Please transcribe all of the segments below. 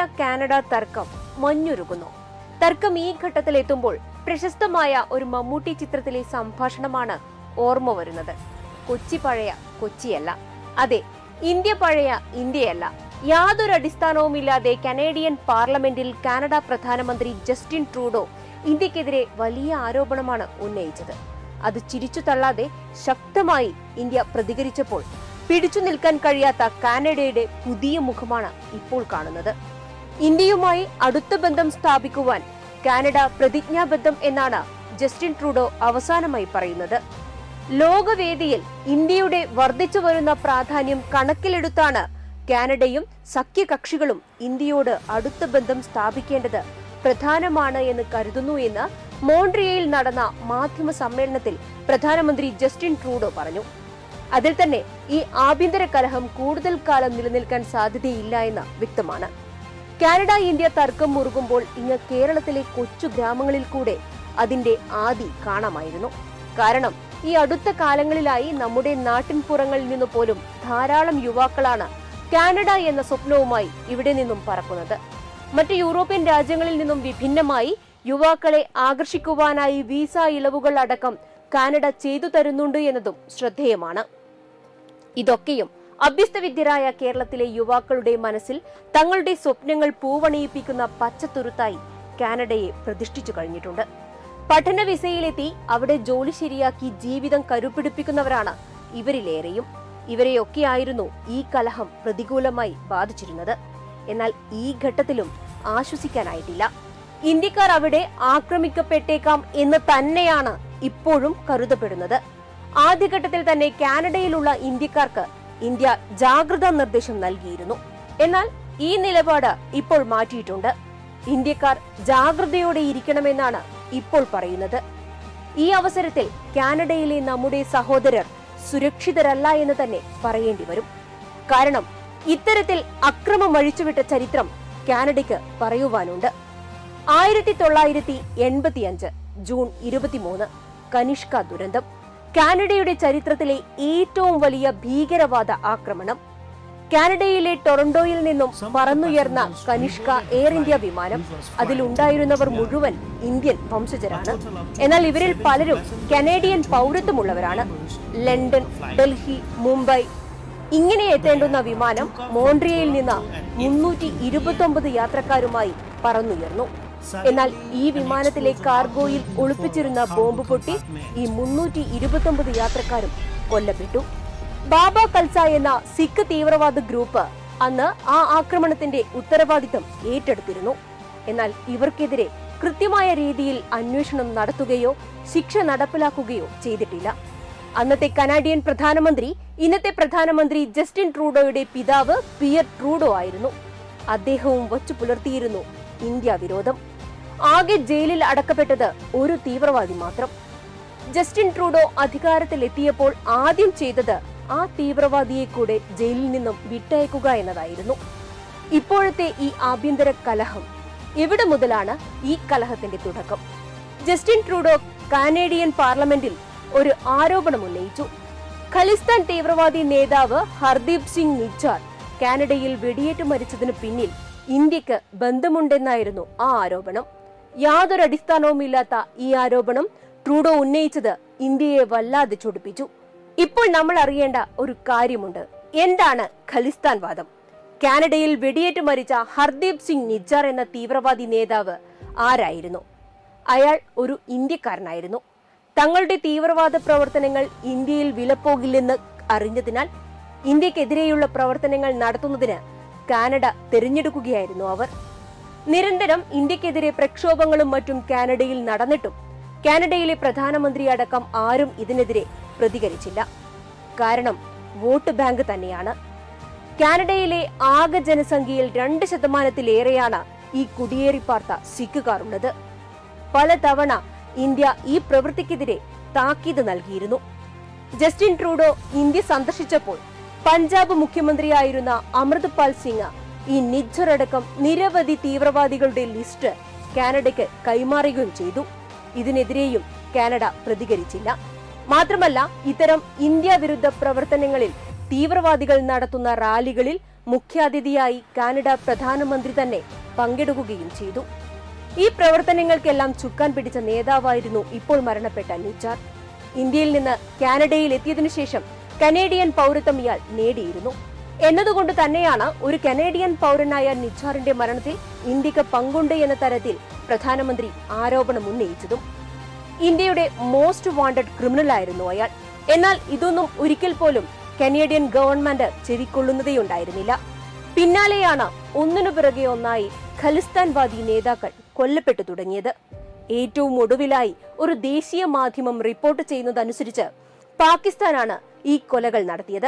Canada തർക്കം മഞ്ഞുരുകുന്നു തർക്കം ഈ ഘട്ടത്തിൽ എത്തുമ്പോൾ പ്രശസ്തമായ ഒരു മമ്മൂട്ടി ചിത്രത്തിലെ സംഭാഷണമാണ് ഓർമ്മ വരുന്നത് കൊച്ചി പഴയ കൊച്ചിയല്ല അതെ ഇന്ത്യ പഴയ ഇന്ത്യയല്ല യാതൊരു അടിസ്ഥാനവുമില്ലാതെ കനേഡിയൻ പാർലമെന്റിൽ കാനഡ പ്രധാനമന്ത്രി ജസ്റ്റിൻ ട്രൂഡോ ഇന്ത്യക്കെതിരെ വലിയ ആരോപണമാണ് ഉന്നയിച്ചത് അത് ചിരിച്ചു തള്ളാതെ ശക്തമായി ഇന്ത്യ പ്രതികരിച്ചപ്പോൾ പിടിച്ചു നിൽക്കാൻ കഴിയാത്ത കാനഡയുടെ പുതിയ മുഖമാണ് ഇപ്പോൾ കാണുന്നത് ഇന്ത്യയുമായി അടുത്ത ബന്ധം സ്ഥാപിക്കുവാൻ കാനഡ പ്രതിജ്ഞാബദ്ധം എന്നാണ് ജസ്റ്റിൻ ട്രൂഡോ അവസാനമായി പറയുന്നത് ലോകവേദിയിൽ ഇന്ത്യയുടെ വർദ്ധിച്ചു വരുന്ന പ്രാധാന്യം കണക്കിലെടുത്താണ് കാനഡയും സഖ്യകക്ഷികളും ഇന്ത്യയോട് അടുത്ത ബന്ധം സ്ഥാപിക്കേണ്ടത് പ്രധാനമാണ് എന്ന് കരുതുന്നു എന്ന് മോൺട്രിയയിൽ നടന്ന മാധ്യമ സമ്മേളനത്തിൽ പ്രധാനമന്ത്രി ജസ്റ്റിൻ ട്രൂഡോ പറഞ്ഞു അതിൽ തന്നെ ഈ ആഭ്യന്തര കലഹം കൂടുതൽ കാലം നിലനിൽക്കാൻ സാധ്യതയില്ല എന്ന് വ്യക്തമാണ് കാനഡ ഇന്ത്യ തർക്കം മുറുകുമ്പോൾ ഇങ്ങ് കേരളത്തിലെ കൊച്ചു ഗ്രാമങ്ങളിൽ കൂടെ അതിന്റെ ആദി കാണാമായിരുന്നു കാരണം ഈ അടുത്ത കാലങ്ങളിലായി നമ്മുടെ നാട്ടിൻപുറങ്ങളിൽ നിന്ന് പോലും ധാരാളം യുവാക്കളാണ് കാനഡ എന്ന സ്വപ്നവുമായി ഇവിടെ നിന്നും പറക്കുന്നത് മറ്റ് യൂറോപ്യൻ രാജ്യങ്ങളിൽ നിന്നും വിഭിന്നമായി യുവാക്കളെ ആകർഷിക്കുവാനായി വിസ ഇളവുകൾ അടക്കം കാനഡ ചെയ്തു തരുന്നുണ്ട് എന്നതും ശ്രദ്ധേയമാണ് ഇതൊക്കെയും അഭ്യസ്തവിദ്യരായ കേരളത്തിലെ യുവാക്കളുടെ മനസ്സിൽ തങ്ങളുടെ സ്വപ്നങ്ങൾ പൂവണിയിപ്പിക്കുന്ന പച്ചത്തുരുത്തായി കാനഡയെ പ്രതിഷ്ഠിച്ചു കഴിഞ്ഞിട്ടുണ്ട് പഠന വിസയിലെത്തി അവിടെ ജോലി ശരിയാക്കി ജീവിതം കരുപിടിപ്പിക്കുന്നവരാണ് ഇവരിലേറെയും ഇവരെയൊക്കെയായിരുന്നു ഈ കലഹം പ്രതികൂലമായി ബാധിച്ചിരുന്നത് എന്നാൽ ഈ ഘട്ടത്തിലും ആശ്വസിക്കാനായിട്ടില്ല ഇന്ത്യക്കാർ അവിടെ ആക്രമിക്കപ്പെട്ടേക്കാം എന്ന് തന്നെയാണ് ഇപ്പോഴും കരുതപ്പെടുന്നത് ആദ്യഘട്ടത്തിൽ തന്നെ കാനഡയിലുള്ള ഇന്ത്യക്കാർക്ക് ഇന്ത്യ ജാഗ്രതാ നിർദ്ദേശം നൽകിയിരുന്നു എന്നാൽ ഈ നിലപാട് ഇപ്പോൾ മാറ്റിയിട്ടുണ്ട് ഇന്ത്യക്കാർ ജാഗ്രതയോടെ ഇരിക്കണമെന്നാണ് ഇപ്പോൾ പറയുന്നത് ഈ അവസരത്തിൽ കാനഡയിലെ നമ്മുടെ സഹോദരർ സുരക്ഷിതരല്ല എന്ന് തന്നെ പറയേണ്ടി വരും കാരണം ഇത്തരത്തിൽ അക്രമം അഴിച്ചുവിട്ട ചരിത്രം കാനഡയ്ക്ക് പറയുവാനുണ്ട് ആയിരത്തി തൊള്ളായിരത്തി എൺപത്തിയഞ്ച് ജൂൺ ഇരുപത്തിമൂന്ന് കനിഷ്ക ദുരന്തം കാനഡയുടെ ചരിത്രത്തിലെ ഏറ്റവും വലിയ ഭീകരവാദ ആക്രമണം കാനഡയിലെ ടൊറന്റോയിൽ നിന്നും പറന്നുയർന്ന കനിഷ്ക എയർ ഇന്ത്യ വിമാനം അതിലുണ്ടായിരുന്നവർ മുഴുവൻ ഇന്ത്യൻ വംശജരാണ് എന്നാൽ ഇവരിൽ പലരും കനേഡിയൻ പൗരത്വമുള്ളവരാണ് ലണ്ടൻ ഡൽഹി മുംബൈ ഇങ്ങനെ എത്തേണ്ടുന്ന വിമാനം മോൺട്രിയയിൽ നിന്ന് മുന്നൂറ്റി ഇരുപത്തി ഒമ്പത് യാത്രക്കാരുമായി പറന്നുയർന്നു എന്നാൽ ഈ വിമാനത്തിലെ കാർഗോയിൽ ഒളിപ്പിച്ചിരുന്ന ബോംബ് പൊട്ടി ഈ മുന്നൂറ്റി ഇരുപത്തി ഒമ്പത് യാത്രക്കാരും കൊല്ലപ്പെട്ടു ബാബ കൽസ എന്ന സിഖ് തീവ്രവാദ ഗ്രൂപ്പ് അന്ന് ആ ആക്രമണത്തിന്റെ ഉത്തരവാദിത്തം ഏറ്റെടുത്തിരുന്നു എന്നാൽ ഇവർക്കെതിരെ കൃത്യമായ രീതിയിൽ അന്വേഷണം നടത്തുകയോ ശിക്ഷ നടപ്പിലാക്കുകയോ ചെയ്തിട്ടില്ല അന്നത്തെ കനാഡിയൻ പ്രധാനമന്ത്രി ഇന്നത്തെ പ്രധാനമന്ത്രി ജസ്റ്റിൻ ട്രൂഡോയുടെ പിതാവ് പിയർ ട്രൂഡോ ആയിരുന്നു അദ്ദേഹവും വച്ചു പുലർത്തിയിരുന്നു ഇന്ത്യ വിരോധം ആകെ ജയിലിൽ അടക്കപ്പെട്ടത് ഒരു തീവ്രവാദി മാത്രം ജസ്റ്റിൻ ട്രൂഡോ അധികാരത്തിലെത്തിയപ്പോൾ ആദ്യം ചെയ്തത് ആ തീവ്രവാദിയെ കൂടെ ജയിലിൽ നിന്നും വിട്ടയക്കുക എന്നതായിരുന്നു ഇപ്പോഴത്തെ ഈ ആഭ്യന്തര കലഹം എവിടെ മുതലാണ് ഈ കലഹത്തിന്റെ തുടക്കം ജസ്റ്റിൻ ട്രൂഡോ കാനേഡിയൻ പാർലമെന്റിൽ ഒരു ആരോപണം ഉന്നയിച്ചു ഖലിസ്ഥാൻ തീവ്രവാദി നേതാവ് ഹർദീപ് സിംഗ് നിച്ചാർ കാനഡയിൽ വെടിയേറ്റ് മരിച്ചതിനു പിന്നിൽ ഇന്ത്യക്ക് ബന്ധമുണ്ടെന്നായിരുന്നു ആ ആരോപണം യാതൊരു അടിസ്ഥാനവുമില്ലാത്ത ഈ ആരോപണം ട്രൂഡോ ഉന്നയിച്ചത് ഇന്ത്യയെ വല്ലാതെ ചൊടിപ്പിച്ചു ഇപ്പോൾ നമ്മൾ അറിയേണ്ട ഒരു കാര്യമുണ്ട് എന്താണ് ഖലിസ്ഥാൻ വാദം കാനഡയിൽ വെടിയേറ്റ് മരിച്ച ഹർദീപ് സിംഗ് നിജ്ജാർ എന്ന തീവ്രവാദി നേതാവ് ആരായിരുന്നു അയാൾ ഒരു ഇന്ത്യക്കാരനായിരുന്നു തങ്ങളുടെ തീവ്രവാദ പ്രവർത്തനങ്ങൾ ഇന്ത്യയിൽ വിലപ്പോകില്ലെന്ന് അറിഞ്ഞതിനാൽ ഇന്ത്യക്കെതിരെയുള്ള പ്രവർത്തനങ്ങൾ നടത്തുന്നതിന് കാനഡ തിരഞ്ഞെടുക്കുകയായിരുന്നു അവർ നിരന്തരം ഇന്ത്യക്കെതിരെ പ്രക്ഷോഭങ്ങളും മറ്റും കാനഡയിൽ നടന്നിട്ടും കാനഡയിലെ പ്രധാനമന്ത്രി അടക്കം ആരും ഇതിനെതിരെ പ്രതികരിച്ചില്ല കാരണം വോട്ട് ബാങ്ക് തന്നെയാണ് കാനഡയിലെ ആകെ ജനസംഖ്യയിൽ രണ്ട് ശതമാനത്തിലേറെയാണ് ഈ കുടിയേറിപ്പാർത്ത സിഖുകാർ ഉള്ളത് പലതവണ ഇന്ത്യ ഈ പ്രവൃത്തിക്കെതിരെ താക്കീത് നൽകിയിരുന്നു ജസ്റ്റിൻ ട്രൂഡോ ഇന്ത്യ സന്ദർശിച്ചപ്പോൾ പഞ്ചാബ് മുഖ്യമന്ത്രിയായിരുന്ന അമൃത്പാൽ സിംഗ് ഈ നിജ്ജർ അടക്കം നിരവധി തീവ്രവാദികളുടെ ലിസ്റ്റ് കാനഡയ്ക്ക് കൈമാറുകയും ചെയ്തു ഇതിനെതിരെയും കാനഡ പ്രതികരിച്ചില്ല മാത്രമല്ല ഇത്തരം ഇന്ത്യ വിരുദ്ധ പ്രവർത്തനങ്ങളിൽ തീവ്രവാദികൾ നടത്തുന്ന റാലികളിൽ മുഖ്യാതിഥിയായി കാനഡ പ്രധാനമന്ത്രി തന്നെ പങ്കെടുക്കുകയും ചെയ്തു ഈ പ്രവർത്തനങ്ങൾക്കെല്ലാം ചുക്കാൻ പിടിച്ച നേതാവായിരുന്നു ഇപ്പോൾ മരണപ്പെട്ട നിച്ചാർ ഇന്ത്യയിൽ നിന്ന് കാനഡയിൽ എത്തിയതിനു ശേഷം കനേഡിയൻ പൗരത്വം ഇയാൾ നേടിയിരുന്നു എന്നതുകൊണ്ട് തന്നെയാണ് ഒരു കനേഡിയൻ പൗരനായ നിച്ചാറിന്റെ മരണത്തിൽ ഇന്ത്യക്ക് പങ്കുണ്ട് എന്ന തരത്തിൽ പ്രധാനമന്ത്രി ആരോപണം ഉന്നയിച്ചതും ഇന്ത്യയുടെ മോസ്റ്റ് വാണ്ടഡ് ക്രിമിനലായിരുന്നു അയാൾ എന്നാൽ ഇതൊന്നും ഒരിക്കൽ പോലും കനേഡിയൻ ഗവൺമെന്റ് ചെവിക്കൊള്ളുന്നതേയുണ്ടായിരുന്നില്ല പിന്നാലെയാണ് ഒന്നിനു പിറകെ ഒന്നായി ഖലിസ്ഥാൻവാദി നേതാക്കൾ കൊല്ലപ്പെട്ടു തുടങ്ങിയത് ഏറ്റവും ഒടുവിലായി ഒരു ദേശീയ മാധ്യമം റിപ്പോർട്ട് ചെയ്യുന്നതനുസരിച്ച് പാകിസ്ഥാനാണ് ഈ കൊലകൾ നടത്തിയത്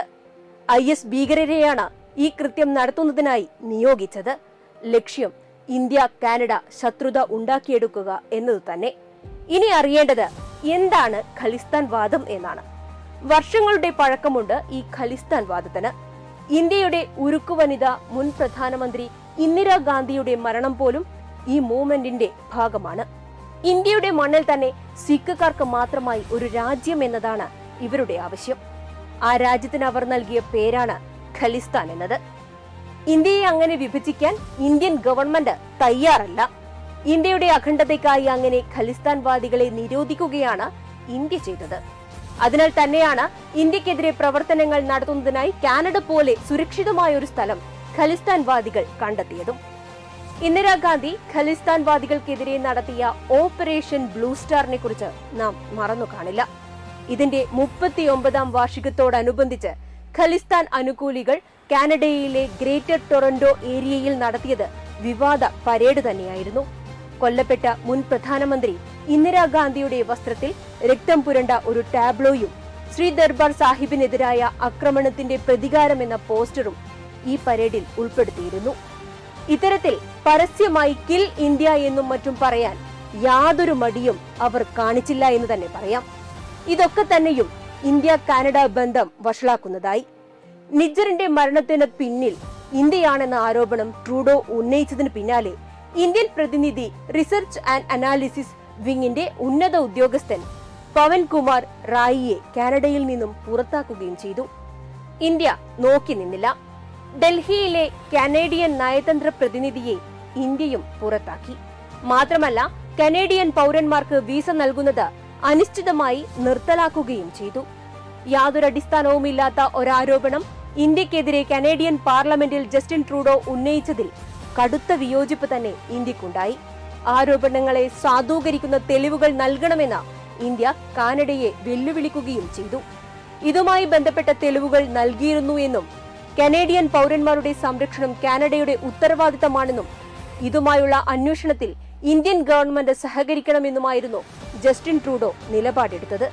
ഐ എസ് ഭീകരരെയാണ് ഈ കൃത്യം നടത്തുന്നതിനായി നിയോഗിച്ചത് ലക്ഷ്യം ഇന്ത്യ കാനഡ ശത്രുത ഉണ്ടാക്കിയെടുക്കുക എന്നത് തന്നെ ഇനി അറിയേണ്ടത് എന്താണ് ഖലിസ്ഥാൻ വാദം എന്നാണ് വർഷങ്ങളുടെ പഴക്കമുണ്ട് ഈ ഖലിസ്ഥാൻ വാദത്തിന് ഇന്ത്യയുടെ ഉരുക്കു വനിത മുൻ പ്രധാനമന്ത്രി ഇന്ദിരാഗാന്ധിയുടെ മരണം പോലും ഈ മൂവ്മെന്റിന്റെ ഭാഗമാണ് ഇന്ത്യയുടെ മണ്ണിൽ തന്നെ സിഖുകാർക്ക് മാത്രമായി ഒരു രാജ്യം എന്നതാണ് ഇവരുടെ ആവശ്യം ആ രാജ്യത്തിന് അവർ നൽകിയ പേരാണ് ഖലിസ്ഥാൻ എന്നത് ഇന്ത്യയെ അങ്ങനെ വിഭജിക്കാൻ ഇന്ത്യൻ ഗവൺമെന്റ് തയ്യാറല്ല ഇന്ത്യയുടെ അഖണ്ഡതയ്ക്കായി അങ്ങനെ ഖലിസ്ഥാൻവാദികളെ നിരോധിക്കുകയാണ് ഇന്ത്യ ചെയ്തത് അതിനാൽ തന്നെയാണ് ഇന്ത്യക്കെതിരെ പ്രവർത്തനങ്ങൾ നടത്തുന്നതിനായി കാനഡ പോലെ സുരക്ഷിതമായ ഒരു സ്ഥലം ഖലിസ്ഥാൻവാദികൾ കണ്ടെത്തിയതും ഇന്ദിരാഗാന്ധി ഖലിസ്ഥാൻവാദികൾക്കെതിരെ നടത്തിയ ഓപ്പറേഷൻ ബ്ലൂ സ്റ്റാറിനെ കുറിച്ച് നാം മറന്നു കാണില്ല ഇതിന്റെ മുപ്പത്തിയൊമ്പതാം വാർഷികത്തോടനുബന്ധിച്ച് ഖലിസ്ഥാൻ അനുകൂലികൾ കാനഡയിലെ ഗ്രേറ്റർ ടൊറന്റോ ഏരിയയിൽ നടത്തിയത് വിവാദ പരേഡ് തന്നെയായിരുന്നു കൊല്ലപ്പെട്ട മുൻ പ്രധാനമന്ത്രി ഇന്ദിരാഗാന്ധിയുടെ വസ്ത്രത്തിൽ രക്തം പുരണ്ട ഒരു ടാബ്ലോയും ശ്രീ ദർബാർ സാഹിബിനെതിരായ ആക്രമണത്തിന്റെ പ്രതികാരം എന്ന പോസ്റ്ററും ഈ പരേഡിൽ ഉൾപ്പെടുത്തിയിരുന്നു ഇത്തരത്തിൽ പരസ്യമായി കിൽ ഇന്ത്യ എന്നും മറ്റും പറയാൻ യാതൊരു മടിയും അവർ കാണിച്ചില്ല എന്ന് തന്നെ പറയാം ഇതൊക്കെ തന്നെയും ഇന്ത്യ കാനഡ ബന്ധം വഷളാക്കുന്നതായി നിജ്ജറിന്റെ മരണത്തിന് പിന്നിൽ ഇന്ത്യയാണെന്ന ആരോപണം ട്രൂഡോ ഉന്നയിച്ചതിന് പിന്നാലെ ഇന്ത്യൻ പ്രതിനിധി റിസർച്ച് ആൻഡ് അനാലിസിസ് വിങ്ങിന്റെ ഉന്നത ഉദ്യോഗസ്ഥൻ പവൻ കുമാർ റായിയെ കാനഡയിൽ നിന്നും പുറത്താക്കുകയും ചെയ്തു ഇന്ത്യ നോക്കി നിന്നില്ല ഡൽഹിയിലെ കനേഡിയൻ നയതന്ത്ര പ്രതിനിധിയെ ഇന്ത്യയും പുറത്താക്കി മാത്രമല്ല കനേഡിയൻ പൗരന്മാർക്ക് വീസ നൽകുന്നത് അനിശ്ചിതമായി നിർത്തലാക്കുകയും ചെയ്തു യാതൊരു അടിസ്ഥാനവുമില്ലാത്ത ഒരാരോപണം ഇന്ത്യക്കെതിരെ കനേഡിയൻ പാർലമെന്റിൽ ജസ്റ്റിൻ ട്രൂഡോ ഉന്നയിച്ചതിൽ കടുത്ത വിയോജിപ്പ് തന്നെ ഇന്ത്യക്കുണ്ടായി ആരോപണങ്ങളെ സാധൂകരിക്കുന്ന തെളിവുകൾ നൽകണമെന്ന് ഇന്ത്യ കാനഡയെ വെല്ലുവിളിക്കുകയും ചെയ്തു ഇതുമായി ബന്ധപ്പെട്ട തെളിവുകൾ നൽകിയിരുന്നു എന്നും കനേഡിയൻ പൗരന്മാരുടെ സംരക്ഷണം കാനഡയുടെ ഉത്തരവാദിത്തമാണെന്നും ഇതുമായുള്ള അന്വേഷണത്തിൽ ഇന്ത്യൻ ഗവൺമെന്റ് സഹകരിക്കണമെന്നുമായിരുന്നു ജസ്റ്റിൻ ട്രൂഡോ നിലപാടെടുത്തത്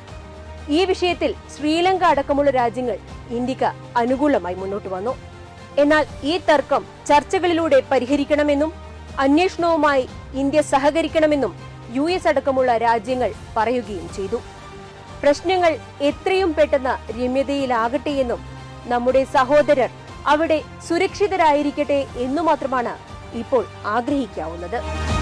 ഈ വിഷയത്തിൽ ശ്രീലങ്ക അടക്കമുള്ള രാജ്യങ്ങൾ ഇന്ത്യക്ക് അനുകൂലമായി മുന്നോട്ട് വന്നു എന്നാൽ ഈ തർക്കം ചർച്ചകളിലൂടെ പരിഹരിക്കണമെന്നും അന്വേഷണവുമായി ഇന്ത്യ സഹകരിക്കണമെന്നും യു എസ് അടക്കമുള്ള രാജ്യങ്ങൾ പറയുകയും ചെയ്തു പ്രശ്നങ്ങൾ എത്രയും പെട്ടെന്ന് രമ്യതയിലാകട്ടെ എന്നും നമ്മുടെ സഹോദരർ അവിടെ സുരക്ഷിതരായിരിക്കട്ടെ എന്നു മാത്രമാണ് ഇപ്പോൾ ആഗ്രഹിക്കാവുന്നത്